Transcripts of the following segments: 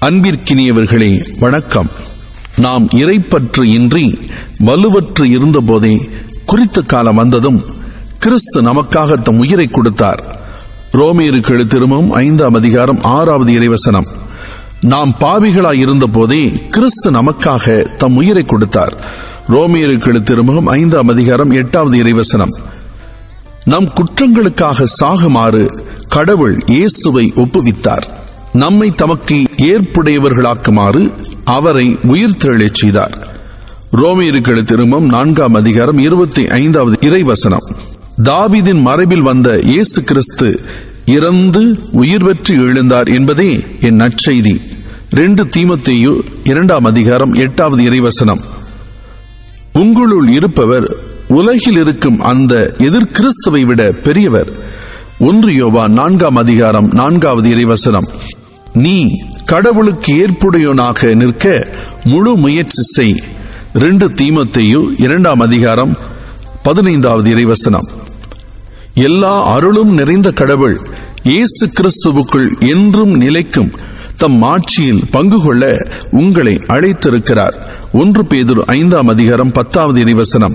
அன்பிற்கினியவர்களே வணக்கம் நாம் இறைப்பற்று இன்றி வலுவற்று இருந்தபோதே குறித்த காலம் வந்ததும் கிறிஸ்து நமக்காக தம் உயிரை கொடுத்தார் ரோமியருக்கு திரும்பவும் ஐந்தாம் அதிகாரம் ஆறாவது இறைவசனம் நாம் பாவிகளாய் இருந்தபோதே கிறிஸ்து நமக்காக தம் உயிரை கொடுத்தார் ரோமியருக்கு திரும்பவும் ஐந்தாம் அதிகாரம் எட்டாவது இறைவசனம் நம் குற்றங்களுக்காக சாகுமாறு கடவுள் இயேசுவை ஒப்புவித்தார் நம்மை தமக்கு ஏற்புடையவர்களாக்குமாறு அவரை உயிர்த்தெழச் செய்தார் ரோமியர்கள் திரும்பம் நான்காம் அதிகாரம் இருபத்தி ஐந்தாவது இறைவசனம் தாவிதின் மறைவில் வந்த இயேசு கிறிஸ்து இறந்து உயிர் பெற்று எழுந்தார் என்பதே என் நற்செய்தி ரெண்டு தீமத்தேயு இரண்டாம் அதிகாரம் எட்டாவது இறைவசனம் உங்களுள் இருப்பவர் உலகில் இருக்கும் அந்த எதிர்கிறிஸ்துவை விட பெரியவர் ஒன்று யோவா நான்காம் அதிகாரம் நான்காவது இறைவசனம் நீ கடவுளுக்கு ஏற்புடையவனாக நிற்க முழு முயற்சி செய் ரெண்டு தீமத்தையு இரண்டாம் அதிகாரம் பதினைந்தாவது இறைவசனம் எல்லா அருளும் நிறைந்த கடவுள் இயேசு கிறிஸ்துவுக்குள் என்றும் நிலைக்கும் தம் ஆட்சியில் பங்கு கொள்ள உங்களை அழைத்திருக்கிறார் ஒன்று பேதுரு ஐந்தாம் அதிகாரம் பத்தாவது இறைவசனம்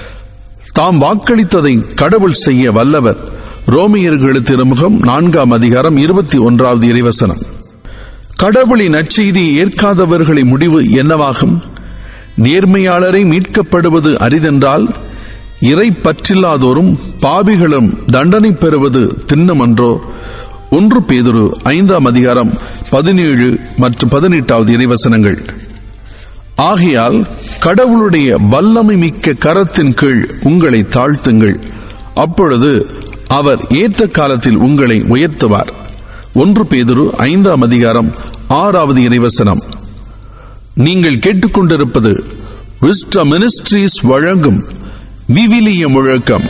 தாம் வாக்களித்ததை கடவுள் செய்ய வல்லவர் ரோமியர்களு திருமுகம் நான்காம் அதிகாரம் இருபத்தி ஒன்றாவது இறைவசனம் கடவுளின் நற்செய்தியை ஏற்காதவர்களை முடிவு என்னவாகும் நேர்மையாளரை மீட்கப்படுவது அரிதென்றால் இறை பற்றில்லாதோரும் பாவிகளும் தண்டனை பெறுவது திண்ணமன்றோ ஒன்று பேதுரு ஐந்தாம் அதிகாரம் பதினேழு மற்றும் பதினெட்டாவது இறைவசனங்கள் ஆகையால் கடவுளுடைய வல்லமை மிக்க கரத்தின் கீழ் உங்களை தாழ்த்துங்கள் அப்பொழுது அவர் ஏற்ற காலத்தில் உங்களை உயர்த்துவார் ஒன்று பேதுரு ஐந்தாம் அதிகாரம் ஆறாவது இறைவசனம் நீங்கள் கேட்டுக்கொண்டிருப்பது விஸ்ட மினிஸ்ட்ரீஸ் வழங்கும் விவிலிய முழக்கம்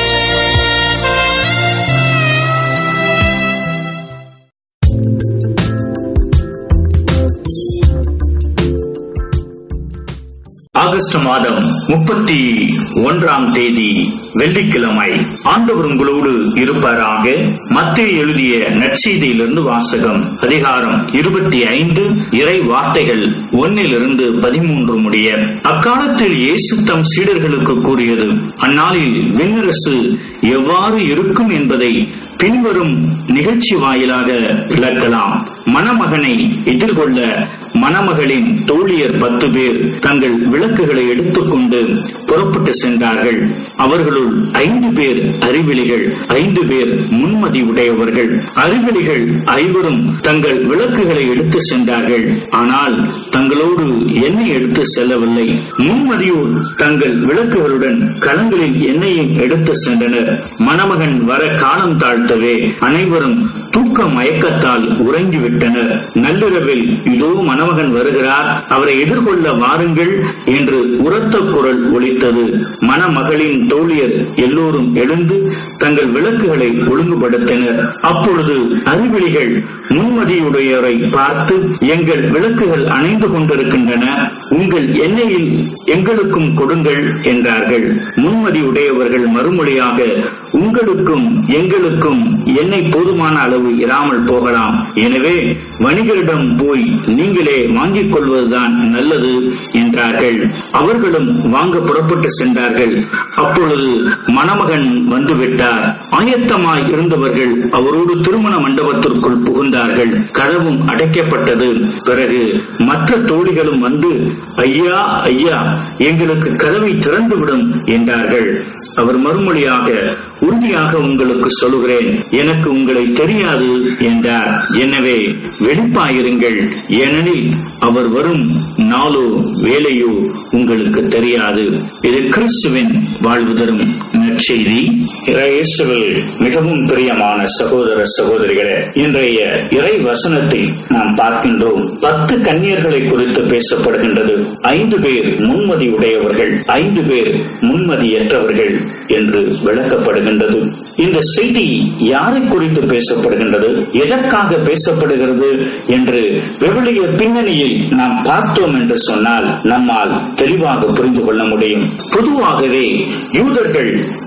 ஆகஸ்ட் மாதம் முப்பத்தி ஒன்றாம் தேதி வெள்ளிக்கிழமை ஆண்டவர் உங்களோடு இருப்பாராக மத்திய எழுதிய நற்செய்தியிலிருந்து வாசகம் அதிகாரம் இருபத்தி ஐந்து இறை வார்த்தைகள் ஒன்னிலிருந்து பதிமூன்று முடிய அக்காலத்தில் இயேசு தம் சீடர்களுக்கு கூறியது அந்நாளில் விண்ணரசு எவ்வாறு இருக்கும் என்பதை பின்வரும் நிகழ்ச்சி வாயிலாக விளக்கலாம் மணமகனை எதிர்கொள்ள மணமகளின் தோழியர் பத்து பேர் தங்கள் விளக்குகளை எடுத்துக்கொண்டு புறப்பட்டு சென்றார்கள் அவர்களுள் ஐந்து பேர் அறிவிலிகள் ஐந்து பேர் முன்மதி உடையவர்கள் அறிவிலிகள் ஐவரும் தங்கள் விளக்குகளை எடுத்து சென்றார்கள் ஆனால் தங்களோடு எண்ணெய் எடுத்து செல்லவில்லை முன்மதியோர் தங்கள் விளக்குகளுடன் களங்களில் எண்ணெயும் எடுத்து சென்றனர் மணமகன் வர காலம் தாழ்த்தவே அனைவரும் தூக்க மயக்கத்தால் உறங்கிவிட்டனர் நள்ளிரவில் இதோ மணமகன் வருகிறார் அவரை எதிர்கொள்ள வாருங்கள் என்று உரத்த குரல் ஒலித்தது மணமகளின் தோழியர் எல்லோரும் எழுந்து தங்கள் விளக்குகளை ஒழுங்குபடுத்தினர் அப்பொழுது அறிவிலிகள் முன்மதியுடையவரை பார்த்து எங்கள் விளக்குகள் அணைந்து கொண்டிருக்கின்றன உங்கள் எண்ணெயில் எங்களுக்கும் கொடுங்கள் என்றார்கள் முன்மதி உடையவர்கள் மறுமொழியாக உங்களுக்கும் எங்களுக்கும் எண்ணெய் போதுமான அளவு இராமல் போகலாம் எனவே வணிகரிடம் போய் நீங்களே வாங்கிக் கொள்வதுதான் நல்லது என்றார்கள் அவர்களும் வாங்க புறப்பட்டு சென்றார்கள் அப்பொழுது மணமகன் வந்துவிட்டார் ஆயத்தமாய் இருந்தவர்கள் அவரோடு திருமண மண்டபத்திற்குள் புகுந்தார்கள் கதவும் அடைக்கப்பட்டது பிறகு மற்ற தோழிகளும் வந்து ஐயா ஐயா எங்களுக்கு கதவை திறந்துவிடும் என்றார்கள் அவர் மறுமொழியாக உறுதியாக உங்களுக்கு சொல்லுகிறேன் எனக்கு உங்களை தெரியாது என்றார் எனவே வெளிப்பாயிருங்கள் ஏனெனில் அவர் வரும் நாளோ வேலையோ உங்களுக்கு தெரியாது இது கிறிஸ்துவின் வாழ்வு தரும் நற்செய்தி இயேசுவில் மிகவும் பிரியமான சகோதர சகோதரிகளே இன்றைய இறை வசனத்தை நாம் பார்க்கின்றோம் பத்து கன்னியர்களை குறித்து பேசப்படுகின்றது ஐந்து பேர் முன்மதி உடையவர்கள் ஐந்து பேர் முன்மதியற்றவர்கள் என்று விளக்கப்படுகின்றது இந்த செய்தி யாரை குறித்து பேசப்படுகின்றது எதற்காக பேசப்படுகிறது என்று விவிலிய பின்னணியில் நாம் பார்த்தோம் என்று சொன்னால் நம்மால் தெளிவாக புரிந்து கொள்ள முடியும் பொதுவாகவே யூதர்கள்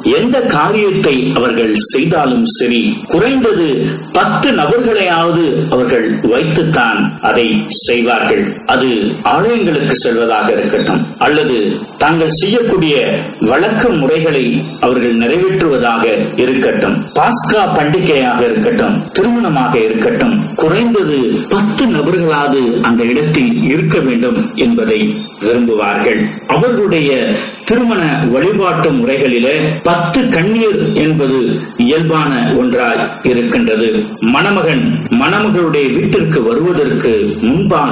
எந்த காரியத்தை அவர்கள் செய்தாலும் சரி குறைந்தது பத்து நபர்களையாவது அவர்கள் வைத்துத்தான் அதை செய்வார்கள் அது ஆலயங்களுக்கு செல்வதாக இருக்கட்டும் அல்லது தாங்கள் செய்யக்கூடிய வழக்க முறைகளை அவர்கள் நிறைவேற்றுவதாக இருக்கட்டும் பாஸ்கா பண்டிகையாக இருக்கட்டும் திருமணமாக இருக்கட்டும் குறைந்தது பத்து நபர்களாவது அந்த இடத்தில் இருக்க வேண்டும் என்பதை விரும்புவார்கள் அவர்களுடைய திருமண வழிபாட்டு முறைகளிலே பத்து கண்ணீர் என்பது இயல்பான ஒன்றாய் இருக்கின்றது மணமகன் மணமகளுடைய வீட்டிற்கு வருவதற்கு முன்பாக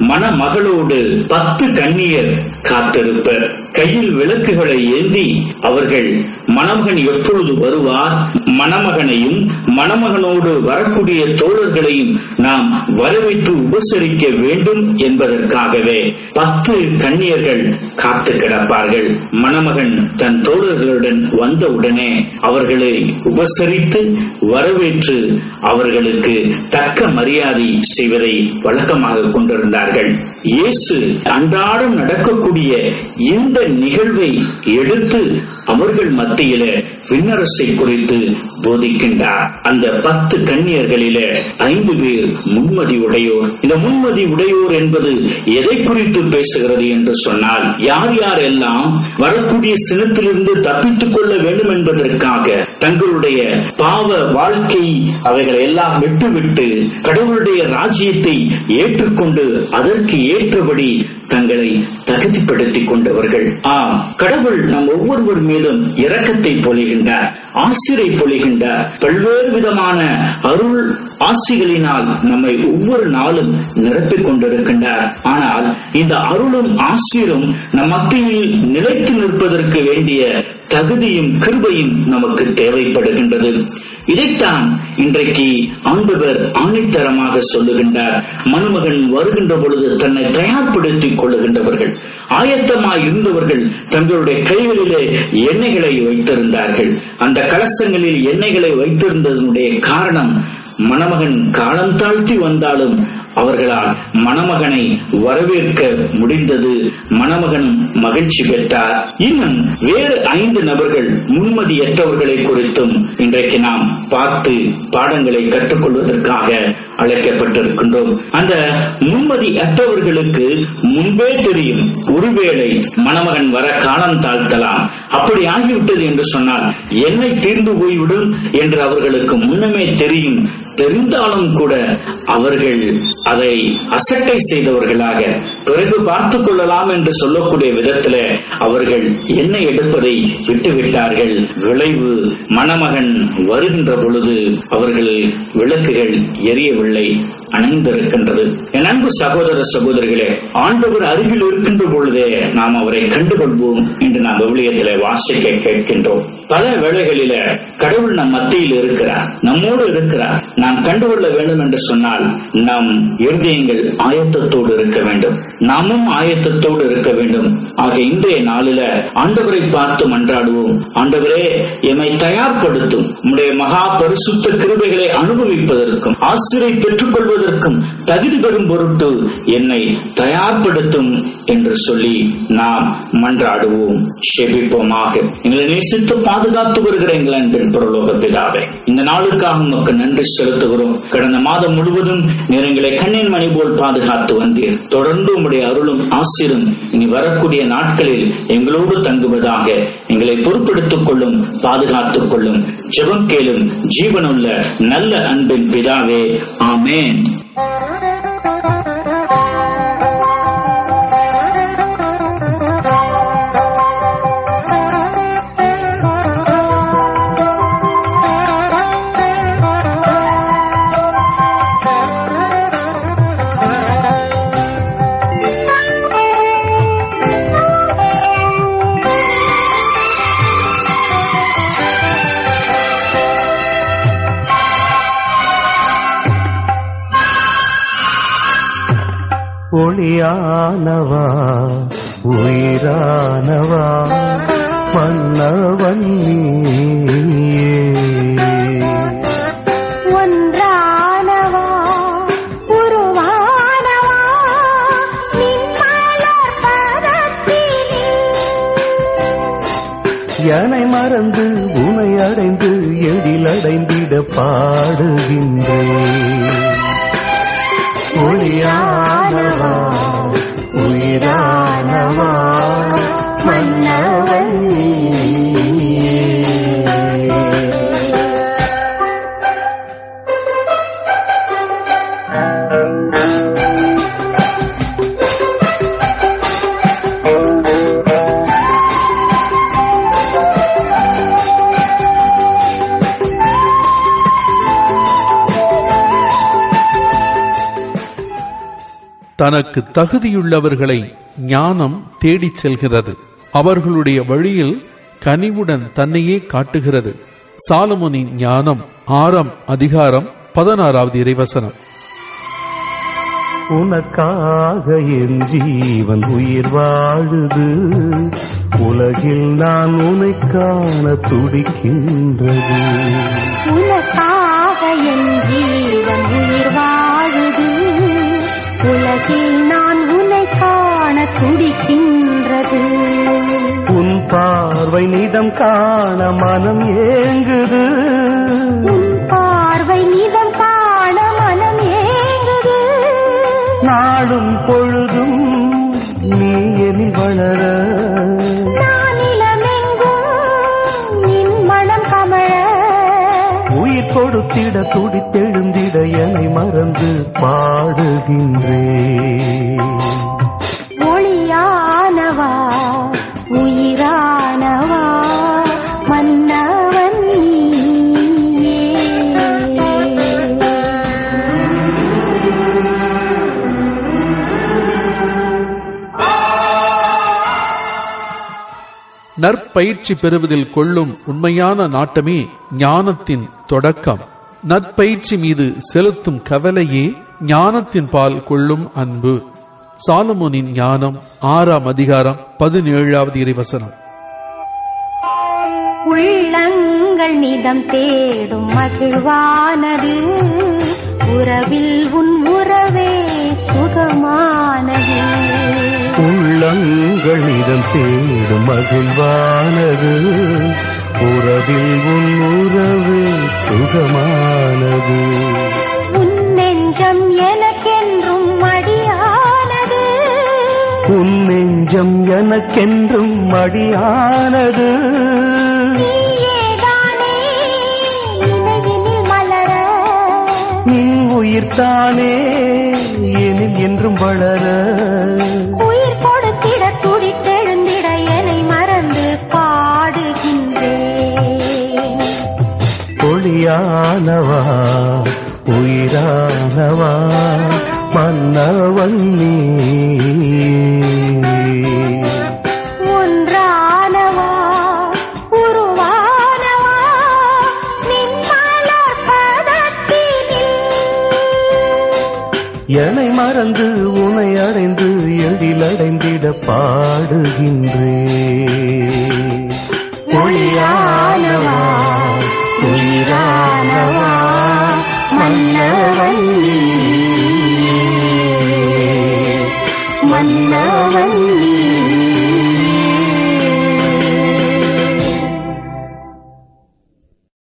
மணமகளோடு பத்து கண்ணீர் காத்திருப்பர் கையில் விளக்குகளை ஏந்தி அவர்கள் மணமகன் எப்பொழுது வருவார் மணமகனையும் மணமகனோடு வரக்கூடிய தோழர்களையும் நாம் வரவேற்று உபசரிக்க வேண்டும் என்பதற்காகவே பத்து கன்னியர்கள் காத்து கிடப்பார்கள் மணமகன் தன் தோழர்களுடன் வந்தவுடனே அவர்களை உபசரித்து வரவேற்று அவர்களுக்கு தக்க மரியாதை செய்வதை வழக்கமாக கொண்டிருந்தார்கள் இயேசு அன்றாடம் நடக்கக்கூடிய இந்த நிகழ்வை எடுத்து அவர்கள் மத்தியில விண்ணரசை குறித்து போதிக்கின்றார் அந்த பத்து கன்னியர்களில ஐந்து பேர் முன்மதி உடையோர் இந்த முன்மதி உடையோர் என்பது எதை குறித்து பேசுகிறது என்று சொன்னால் யார் யார் எல்லாம் வரக்கூடிய சினத்திலிருந்து தப்பித்துக் கொள்ள வேண்டும் என்பதற்காக தங்களுடைய பாவ வாழ்க்கை அவைகளை எல்லாம் விட்டுவிட்டு கடவுளுடைய ராஜ்யத்தை ஏற்றுக்கொண்டு அதற்கு ஏற்றபடி தங்களை தகுதிப்படுத்திக் கொண்டவர்கள் ஆம் கடவுள் நம் ஒவ்வொருவர் மீதும் இரக்கத்தை பொழிகின்றார் ஆசிரை பொழிகின்றார் பல்வேறு விதமான அருள் ஆசிகளினால் நம்மை ஒவ்வொரு நாளும் நிரப்பிக் கொண்டிருக்கின்றார் ஆனால் இந்த அருளும் ஆசிரும் நம் மத்தியில் நிலைத்து நிற்பதற்கு வேண்டிய தகுதியும் கிருபையும் நமக்கு தேவைப்படுகின்றது இதைத்தான் இன்றைக்கு ஆண்டவர் ஆணித்தரமாக சொல்லுகின்றார் மணமகன் வருகின்ற பொழுது தன்னை தயார்படுத்திக் கொள்ளுகின்றவர்கள் ஆயத்தமாய் இருந்தவர்கள் தங்களுடைய கைகளிலே எண்ணெய்களை வைத்திருந்தார்கள் அந்த கலசங்களில் எண்ணெய்களை வைத்திருந்ததனுடைய காரணம் மணமகன் காலம் தாழ்த்தி வந்தாலும் அவர்களால் மணமகனை வரவேற்க முடிந்தது மணமகனும் மகிழ்ச்சி பெற்றார் இன்னும் வேறு ஐந்து நபர்கள் முன்மதியற்றவர்களை குறித்தும் இன்றைக்கு நாம் பார்த்து பாடங்களை கற்றுக்கொள்வதற்காக அழைக்கப்பட்டிருக்கின்றோம் அந்த முன்மதி அற்றவர்களுக்கு முன்பே தெரியும் ஒருவேளை மணமகன் வர காலம் தாழ்த்தலாம் அப்படி ஆகிவிட்டது என்று சொன்னால் என்னை தீர்ந்து போய்விடும் என்று அவர்களுக்கு முன்னமே தெரியும் தெரிந்தாலும் கூட அவர்கள் அதை அசட்டை செய்தவர்களாக பிறகு பார்த்துக் கொள்ளலாம் என்று சொல்லக்கூடிய விதத்துல அவர்கள் எண்ணெய் எடுப்பதை விட்டுவிட்டார்கள் விளைவு மணமகன் வருகின்ற பொழுது அவர்கள் விளக்குகள் எரியவில்லை அணைந்திருக்கின்றது என் அன்பு சகோதர சகோதரிகளே ஆண்டவர் அருகில் இருக்கின்ற பொழுதே நாம் அவரை கண்டுகொள்வோம் என்று நாம் விவிலியத்திலே வாசிக்க கேட்கின்றோம் பல வேளைகளில கடவுள் நம் மத்தியில் இருக்கிறார் நம்மோடு இருக்கிறார் நாம் கண்டுகொள்ள வேண்டும் என்று சொன்னால் நம் இருதயங்கள் ஆயத்தத்தோடு இருக்க வேண்டும் நாமும் ஆயத்தத்தோடு இருக்க வேண்டும் ஆக இன்றைய நாளில ஆண்டவரை பார்த்து மன்றாடுவோம் ஆண்டவரே எம்மை தயார்படுத்தும் உம்முடைய மகா பரிசுத்த கிருபைகளை அனுபவிப்பதற்கும் ஆசிரியை பெற்றுக் கொள்வதற்கும் தகுதி பெறும் பொருட்டு என்னை தயார்படுத்தும் என்று சொல்லி நாம் மன்றாடுவோம் செபிப்போமாக எங்களை நேசித்து பாதுகாத்து வருகிற எங்கள் அன்பின் பரலோக பிதாவே இந்த நாளுக்காக உமக்கு நன்றி செலுத்துகிறோம் கடந்த மாதம் முழுவதும் நீர் எங்களை கண்ணின் மணி போல் பாதுகாத்து வந்தீர் தொடர்ந்து உம்முடைய அருளும் ஆசிரும் இனி வரக்கூடிய நாட்களில் எங்களோடு தங்குவதாக எங்களை பொறுப்படுத்திக் கொள்ளும் பாதுகாத்துக் கொள்ளும் ஜெபம் கேளும் ஜீவனுள்ள நல்ல அன்பின் பிதாவே ஆமேன் ஒளியானவா உயிரானவா மன்னவன் நீயே ஒன்றானவா உருவானவா நின்மலர் பதத்திலே என்னை மறந்து பாடுகின்றேன் ஒளியானவா உயிரானவா மன்னவன் நீயே தனக்கு தகுதியுள்ளவர்களை ஞானம் தேடிச் செல்கிறது அவர்களுடைய வழியில் கனிவுடன் தன்னையே காட்டுகிறது சாலமோனின் ஞானம் ஆறாம் அதிகாரம் பதினாறாவது இறைவசனம் உனக்காக என் ஜீவன் உயிர் வாழுது உலகில் நான் உன்னை காண துடிக்கின்றது உனக்காக என் ஜீவன் உயிர் வாழுது உலகில் நான் உன்னை காண துடிக்கின்றது உன் பார்வை நிதம் காண மனம் ஏங்குது உன் பார்வை நிதம் காண மனம் ஏங்குது நாளும் பொழுதும் நீ எனில் வளர நான் இளமெங்கும் நின் மனம் கமழ உயிர் கொடுத்திட துடித்தெழுந்திட என்னை மறந்து பாடுகின்றேன் ஒளியானவா உயிரானவா மன்னவன் நீயே. நற்பயிற்சி பெறுவதில் கொள்ளும் உண்மையான நாட்டமே ஞானத்தின் தொடக்கம் நற்பயிற்சி மீது செலுத்தும் கவலையே ஞானத்தின் பால் கொள்ளும் அன்பு சாலமோனின் ஞானம் ஆறாம் அதிகாரம் பதினேழாவது இறைவசனம் உள்ளங்கள் நிதம் தேடும் மகிழ்வானது உறவில் உன் உறவே சுகமானது உள்ளங்களிடம் தேடும் மகிழ்வானது உறவில் உன் உறவு சுகமானது உன் நெஞ்சம் எனக்கென்றும் மடியானது உன் நெஞ்சம் எனக்கென்றும் மடியானது நீயேதானே நினைவினில் மலர நின் உயிர்த்தானே எனில் என்றும் வளர உயிர் கொடுத்திட துடித்தெழுந்திட என்னை மறந்து பாடுகின்றேன் ஒளியானவா உயிரானவா மன்னவன் நீ ஒன்றானவா உருவானவா நின் மலர் பதத்தினில் என்னை மறந்து உனை அடைந்து எழிலடைந்திட பாடுகின்றேன் ஒளியானவா உயிரானவா மன்னவன் நீ. மன்னவன் நீ